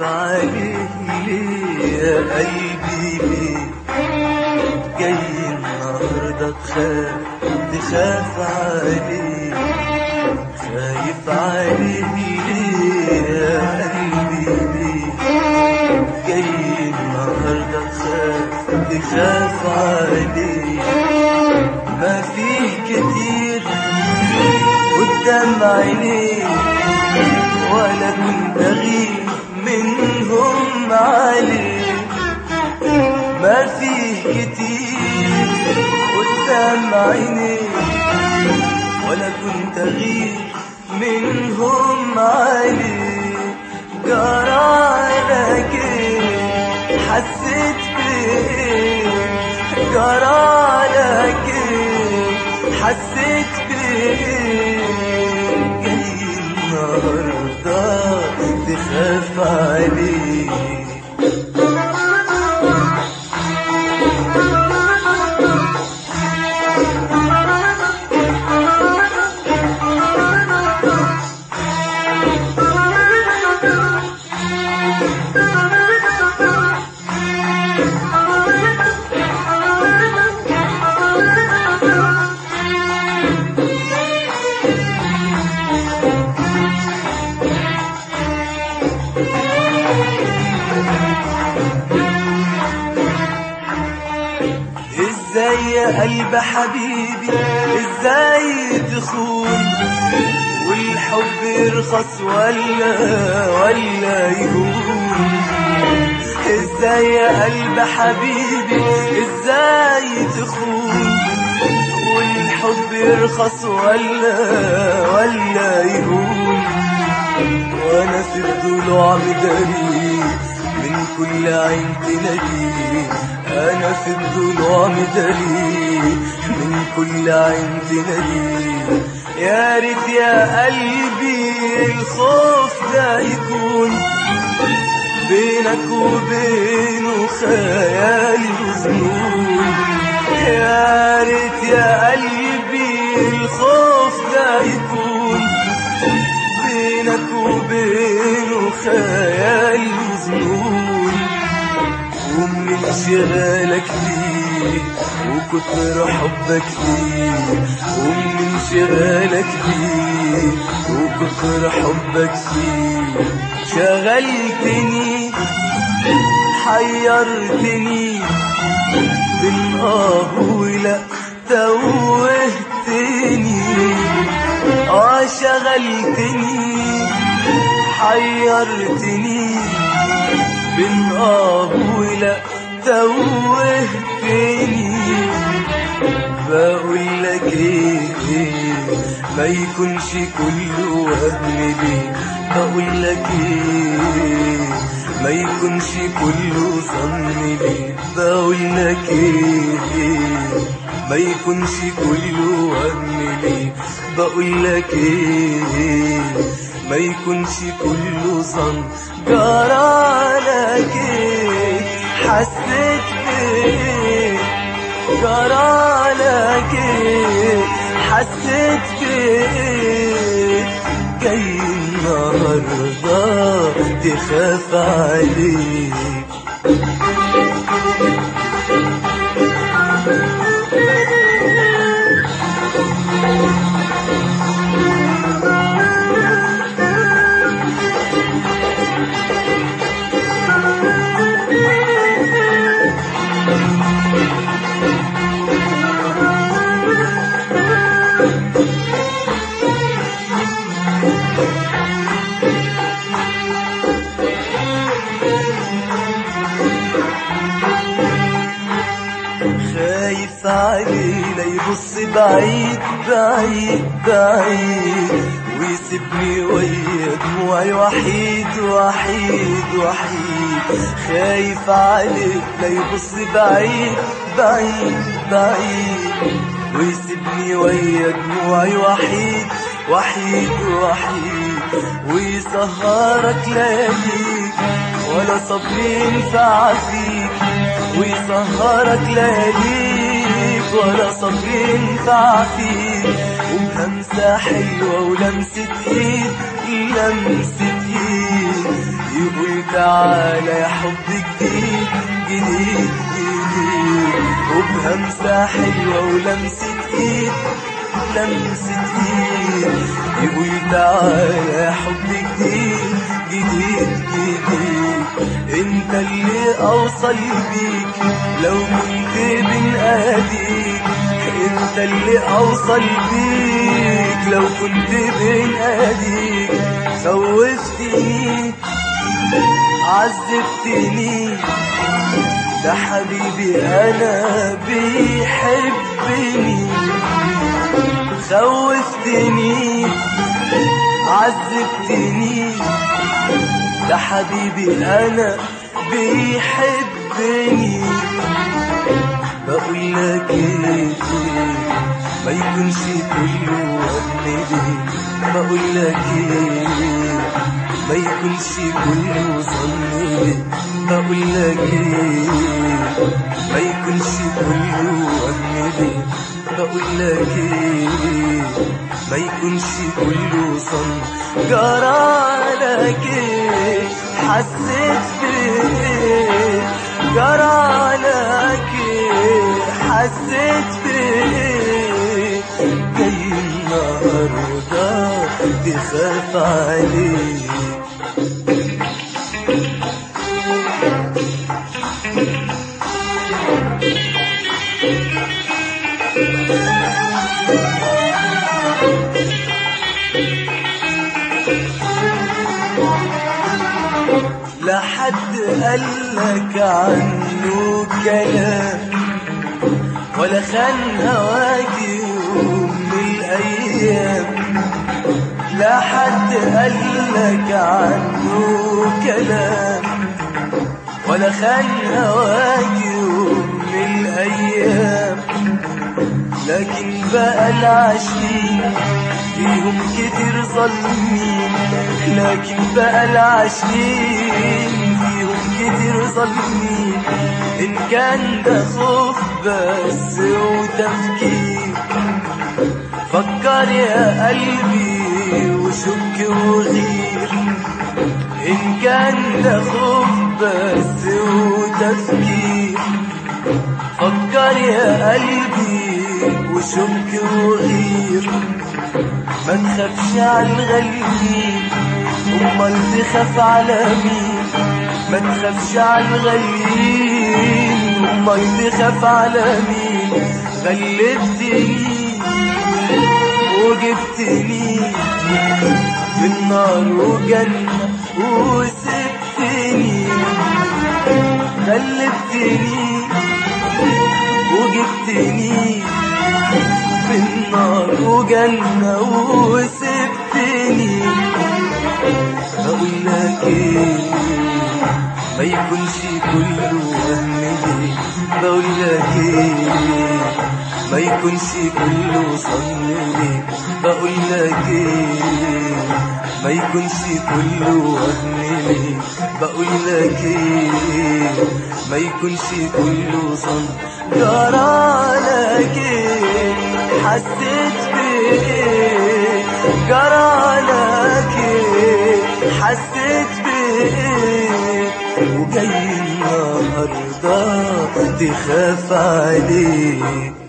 عليه ليه يا قلبي ليه جاي النهارده تخاف تخاف عليه خايف عليه ليه يا قلبي ليه جاي النهارده تخاف تخاف عليه ما فيه كتير قدام عينيه ولا كنت اغيب منهم عليه ما فيه كتير قدام عينيه ولا كنت اغيب منهم عليه جرى لك إيه؟ حسيت بايه جرى لك إيه؟ حسيت بايه جاي النهارده تخاف عليه ازاي يا قلب حبيبي ازاي تخون والحب يرخص ولا ولا يهون ازاي يا قلب حبيبي ازاي تخون والحب يرخص ولا ولا يهون وانا في الضلوع مداري من كل عين تنادي انا في الضلوع مداري من كل عين تنادي يا ريت يا قلبي الخوف ده يكون بينك وبينه خيال وظنون يا ريت يا قلبي الخوف ده يكون بينك وبينه خيال وظنون ومن انشغالك ليه وكتر حبك ليه ومن انشغالك ليه وكتر حبك فيه شغلتني حيرتني بين اه ولا توهتني اه شغلتني حيرتني بين اه ولا توهتني بقول لك ايه ما يكونش كله وهم ليه بقول لك ايه ما يكونش كله ظن ليه بقول لك ايه ما يكونش كله وهم ليه بقول لك ايه ما يكونش كله ظن جرى لك ايه حسيت بايه جرى لك ايه حسيت بايه جاي النهارده تخاف عليه خايف عليه لا يبص بعيد بعيد بعيد ويسيبني ويا دموعي وحيد وحيد وحيد خايف عليه لا يبص بعيد بعيد بعيد ويسيبني ويا دموعي وحيد وحيد وحيد ويسهرك لياليك ولا صبر ينفع فيك ويسهرك لياليك ولا صبر ينفع فيك وبهمسة حلوة ولمسة ايد لمسة ايد يقول تعالى يا حب جديد جديد جديد وبهمسة حلوة ولمسة ايد لمسة ايد يقول تعالى يا حب جديد جديد جديد انت اللي اوصل بيك لو كنت بين ايديك انت اللي اوصل بيك لو كنت بين ايديك خوفتني عذبتني ده حبيبي انا بيحبني خوفتني عذبتني ده حبيبي انا بيحبني بقول لك ايه ما يكونش كله وهم بقول لك ايه ما يكونش كله ظن بقول لك ايه ما يكونش كله وهم بقول لك ايه ما يكونش كله صن جرالك ايه حسيت بايه جرالك ايه حسيت بايه جاي النهارده تخاف عليه لا حد قالك عنه كلام ولا خان هواكي يوم من الايام لا حد قالك عنه كلام ولا خان هواكي يوم من الايام لكن بقى العاشقين فيهم كتير ظالمين لكن بقى العاشقين فيهم كتير ظالمين إن كان ده خوف بس وتفكير فكر يا قلبي وشك وغير إن كان ده خوف بس وتفكير فكر يا قلبي وشك وغير ما تخافش على الغاليين امال تخاف على مين ما تخافش على الغاليين امال تخاف على مين غلبتني وجبتني من نار وجنة وسبتني غلبتني وجبتني من نار وجنة وسبتني بقول لك ايه ما يكونش كله وهم ليه بقول لك ايه ما يكونش كله صن ليه بقول لك ايه ما يكونش كله وهم ليه بقول لك ايه ما يكونش كله صن جرالك ايه حسيت بايه جرالك ايه حسيت بايه وجاي النهارده تخاف عليه